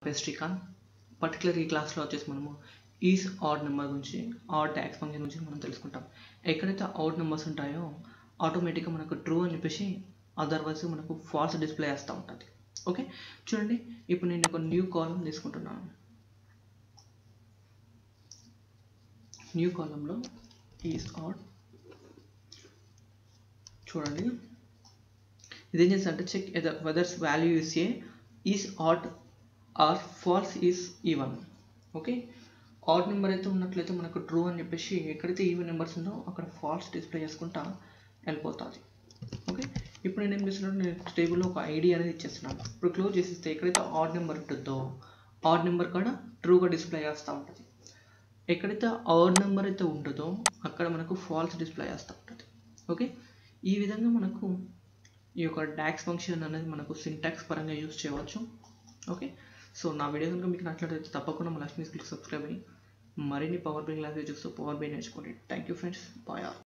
పేరు శ్రీకాంత్ పర్టికులర్ ఈ క్లాస్లో వచ్చేసి మనము ఈజ్ ఆడ్ నెంబర్ గురించి ఆడ్ ట్యాక్స్ ఫంక్షన్ గురించి మనం తెలుసుకుంటాం ఎక్కడైతే ఆడ్ నెంబర్స్ ఉంటాయో ఆటోమేటిక్గా మనకు ట్రూ అని చెప్పేసి అదర్వైజ్ మనకు ఫాల్స్ డిస్ప్లే వేస్తూ ఉంటుంది ఓకే చూడండి ఇప్పుడు నేను ఒక న్యూ కాలం తీసుకుంటున్నాను న్యూ కాలంలో ఈజ్ ఆడ్ చూడండి ఇదేం చేస్తా అంటే check whethers value is a is odd or false is even okay odd number అయితే ఉన్నట్లయితే మనకు ట్రూ అని చెప్పేసి ఎక్కడైతే ఈవెన్ నెంబర్స్ ఉందో అక్కడ ఫాల్స్ డిస్ప్లే చేసుకుంటా వెళ్ళిపోతుంది ఓకే ఇప్పుడు నేను ఏం చేస్తున్నాను నేను టేబుల్లో ఒక ఐడి అనేది ఇచ్చేస్తున్నాను ఇప్పుడు క్లోజ్ చేసిస్తే ఎక్కడైతే ఆడ్ నెంబర్ ఉంటుందో ఆడ్ నెంబర్ కూడా ట్రూగా డిస్ప్లే చేస్తూ ఉంటుంది ఎక్కడైతే ఆడ్ నెంబర్ అయితే ఉంటుందో అక్కడ మనకు ఫాల్స్ డిస్ప్లే చేస్తూ ఉంటుంది ఓకే ఈ విధంగా మనకు ఈ యొక్క డాక్స్ ఫంక్షన్ అనేది మనకు సింటాక్స్ పరంగా యూజ్ చేయవచ్చు ఓకే సో నా వీడియో కనుక మీకు నచ్చినట్లయితే తప్పకుండా మా లక్ష్మీ స్కిల్కి సబ్స్క్రైబ్ అయ్యి మరిన్ని పవర్ బై క్లాస్ చూస్తూ పవర్ బై నేర్చుకోండి థ్యాంక్ యూ ఫ్రెండ్స్ బాయ్